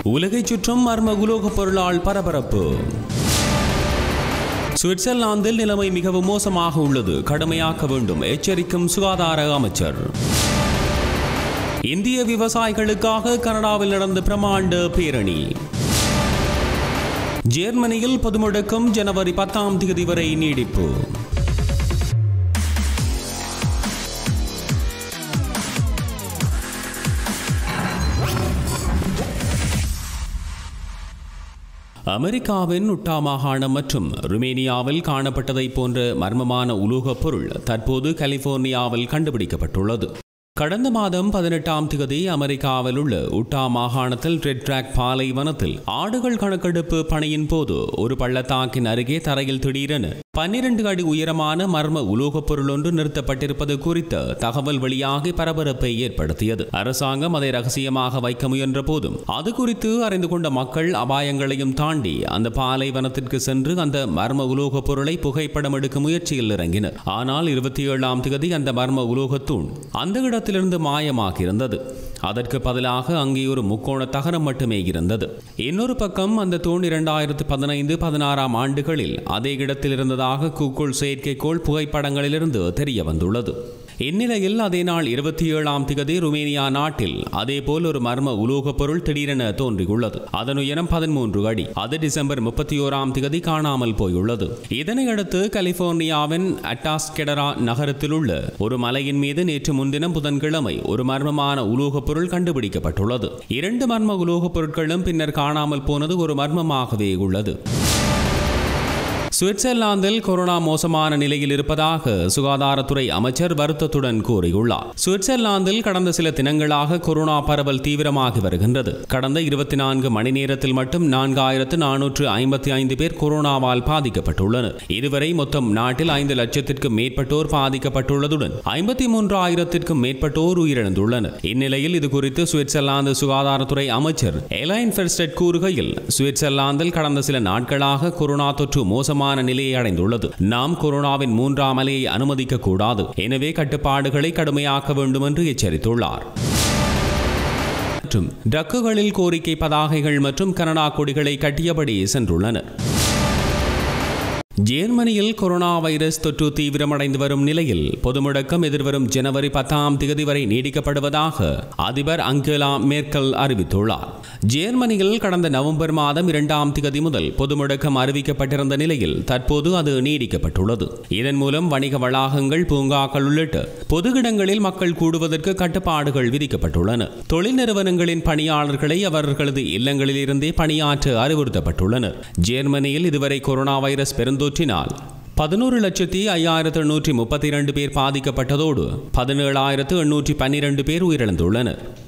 உலகைச் சுற்றும் மர்ம உலோகப் பொருளால் பரபரப்பு சுவிட்சர்லாந்தில் நிலைமை மிகவும் மோசமாக உள்ளது கடுமையாக்க வேண்டும் எச்சரிக்கும் சுகாதார அமைச்சர் இந்திய விவசாயிகளுக்காக கனடாவில் நடந்த பிரமாண்ட பேரணி ஜெர்மனியில் பொது முடக்கம் ஜனவரி பத்தாம் தேதி வரை நீடிப்பு அமெரிக்காவின் உட்டா மாகாணம் மற்றும் ருமேனியாவில் காணப்பட்டதைப் போன்ற மர்மமான உலோகப் பொருள் தற்போது கலிபோர்னியாவில் கண்டுபிடிக்கப்பட்டுள்ளது கடந்த மாதம் பதினெட்டாம் தேதி அமெரிக்காவில் உள்ள உட்டா மாகாணத்தில் ரெட் ட்ராக் பாலைவனத்தில் ஆடுகள் கணக்கெடுப்பு பணியின் போது ஒரு பள்ளத்தாக்கின் அருகே தரையில் திடீரென பன்னிரண்டு அடி உயரமான மர்ம உலோகப் பொருள் ஒன்று நிறுத்தப்பட்டிருப்பது குறித்த தகவல் வெளியாகி பரபரப்பை ஏற்படுத்தியது அரசாங்கம் அதை ரகசியமாக வைக்க முயன்ற போதும் அது குறித்து அறிந்து கொண்ட மக்கள் அபாயங்களையும் தாண்டி அந்த பாலைவனத்திற்கு சென்று அந்த மர்ம உலோகப் பொருளை புகைப்படம் எடுக்கும் முயற்சியில் இறங்கினர் ஆனால் இருபத்தி ஏழாம் தேதி அந்த மர்ம உலோகத்தூண் அந்த இடத்திலிருந்து மாயமாகியிருந்தது அதற்கு பதிலாக அங்கே ஒரு முக்கோண தகரம் மட்டுமே இருந்தது இன்னொரு பக்கம் அந்த தூண் இரண்டாயிரத்து பதினைந்து பதினாறாம் ஆண்டுகளில் அதே இடத்தில் இருந்ததாக கூகுள் செயற்கைக்கோள் புகைப்படங்களிலிருந்து தெரிய வந்துள்ளது இந்நிலையில் அதே நாள் இருபத்தி ஏழாம் திகதி ருமேனியா நாட்டில் அதேபோல் ஒரு மர்ம உலோகப் பொருள் திடீரென தோன்றியுள்ளது அதன் உயரம் பதிமூன்று அடி அது டிசம்பர் முப்பத்தி ஓராம் திகதி காணாமல் போயுள்ளது இதனையடுத்து கலிபோர்னியாவின் அட்டாஸ்கெடரா நகரத்தில் உள்ள ஒரு மலையின் மீது நேற்று முன்தினம் புதன்கிழமை ஒரு மர்மமான உலோகப் பொருள் கண்டுபிடிக்கப்பட்டுள்ளது இரண்டு மர்ம உலோகப் பொருட்களும் பின்னர் காணாமல் போனது ஒரு மர்மமாகவே உள்ளது சுவிட்சர்லாந்தில் கொரோனா மோசமான நிலையில் இருப்பதாக சுகாதாரத்துறை அமைச்சர் வருத்தத்துடன் கூறியுள்ளார் சுவிட்சர்லாந்தில் கடந்த சில தினங்களாக கொரோனா பரவல் தீவிரமாகி வருகின்றது கடந்த இருபத்தி நான்கு மணி நேரத்தில் மட்டும் நான்காயிரத்து நானூற்று ஐம்பத்தி ஐந்து பேர் கொரோனாவால் பாதிக்கப்பட்டுள்ளனர் இதுவரை மொத்தம் நாட்டில் ஐந்து லட்சத்திற்கும் மேற்பட்டோர் பாதிக்கப்பட்டுள்ளதுடன் ஐம்பத்தி மூன்றாயிரத்திற்கும் மேற்பட்டோர் உயிரிழந்துள்ளனர் இந்நிலையில் இது குறித்து சுவிட்சர்லாந்து சுகாதாரத்துறை அமைச்சர் எலைன் ஃபெர்ஸ்டட் கூறுகையில் சுவிட்சர்லாந்தில் கடந்த சில நாட்களாக கொரோனா தொற்று மோசமான நிலையை அடைந்துள்ளது நாம் கொரோனாவின் மூன்றாம் அலையை அனுமதிக்க கூடாது எனவே கட்டுப்பாடுகளை கடுமையாக்க வேண்டும் என்று எச்சரித்துள்ளார் மற்றும் ட்ரக்குகளில் கோரிக்கை பதாகைகள் மற்றும் கனடா கொடிகளை கட்டியபடி சென்றுள்ளனர் ஜேர்மனியில் கொரோனா வைரஸ் தொற்று தீவிரமடைந்து வரும் நிலையில் பொது முடக்கம் எதிர்வரும் ஜனவரி பத்தாம் தேதி வரை நீடிக்கப்படுவதாக அதிபர் அங்கேலா மேர்க்கல் அறிவித்துள்ளார் ஜேர்மனியில் கடந்த நவம்பர் மாதம் இரண்டாம் தேதி முதல் பொது முடக்கம் அறிவிக்கப்பட்டிருந்த நிலையில் தற்போது அது நீடிக்கப்பட்டுள்ளது இதன் மூலம் வணிக வளாகங்கள் பூங்காக்கள் உள்ளிட்ட பொது இடங்களில் மக்கள் கூடுவதற்கு கட்டுப்பாடுகள் விதிக்கப்பட்டுள்ளன தொழில் நிறுவனங்களின் பணியாளர்களை அவர்களது இல்லங்களில் இருந்தே பணியாற்ற அறிவுறுத்தப்பட்டுள்ளனர் ஜேர்மனியில் இதுவரை கொரோனா வைரஸ் பெருந்தொற்று தொற்றினால் பதினோரு லட்சத்தி ஐயாயிரத்து எண்ணூற்றி முப்பத்தி இரண்டு பேர் பாதிக்கப்பட்டதோடு பதினேழாயிரத்து எண்ணூற்றி பன்னிரண்டு பேர் உயிரிழந்துள்ளனர்